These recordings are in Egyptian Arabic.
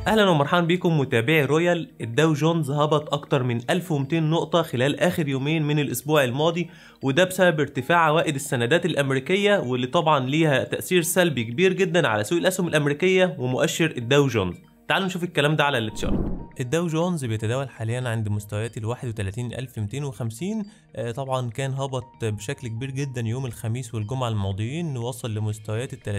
اهلا ومرحبا بكم متابعي رويال الداو جونز هبط اكتر من 1200 نقطة خلال اخر يومين من الاسبوع الماضي وده بسبب ارتفاع عوائد السندات الامريكية واللي طبعا ليها تأثير سلبي كبير جدا على سوق الاسهم الامريكية ومؤشر الداو جونز تعالوا نشوف الكلام ده على التشارت الداو جونز بيتداول حاليا عند مستويات ال 31250 آه، طبعا كان هبط بشكل كبير جدا يوم الخميس والجمعة الماضيين وصل لمستويات ال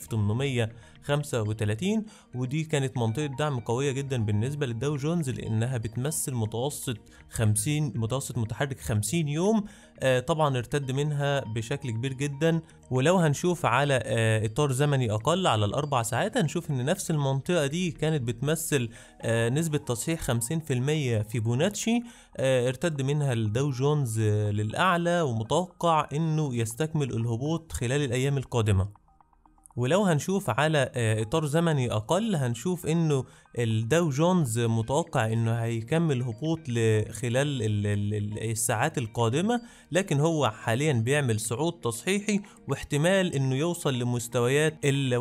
30835 ودي كانت منطقة دعم قوية جدا بالنسبة للداو جونز لأنها بتمثل متوسط 50 متوسط متحرك 50 يوم آه، طبعا ارتد منها بشكل كبير جدا ولو هنشوف على آه، اطار زمني اقل على الاربع ساعات هنشوف ان نفس المنطقه دي كانت بتمثل آه، نسبه تصحيح 50% فيبوناتشي ارتد منها الداو جونز للاعلى ومتوقع انه يستكمل الهبوط خلال الايام القادمه ولو هنشوف على اطار زمني اقل هنشوف انه الداو جونز متوقع انه هيكمل هبوط خلال الساعات القادمة لكن هو حاليا بيعمل صعود تصحيحي واحتمال انه يوصل لمستويات ال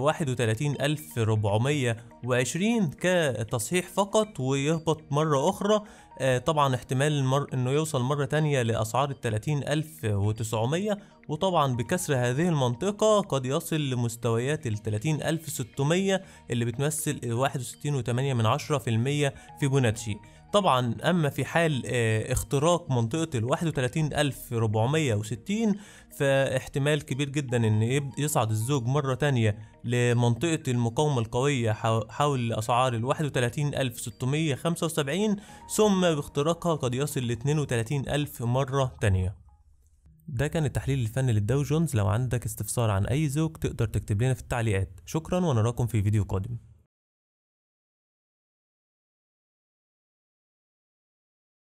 31420 كتصحيح فقط ويهبط مرة اخرى طبعا احتمال المر... انه يوصل مرة تانية لاسعار ال 30900 وطبعا بكسر هذه المنطقة قد يصل لمستويات ال 30600 اللي بتمثل 61.8 من عشرة في المية فيبوناتشي طبعا اما في حال اختراق منطقة ال 31460 فاحتمال كبير جدا ان يصعد الزوج مرة تانية لمنطقة المقاومة القوية حول اسعار ال 31675 ثم باختراقها قد يصل ل 32000 مرة تانية ده كان التحليل الفني للداو جونز لو عندك استفسار عن اي زوج تقدر تكتب لنا في التعليقات شكرا ونراكم في فيديو قادم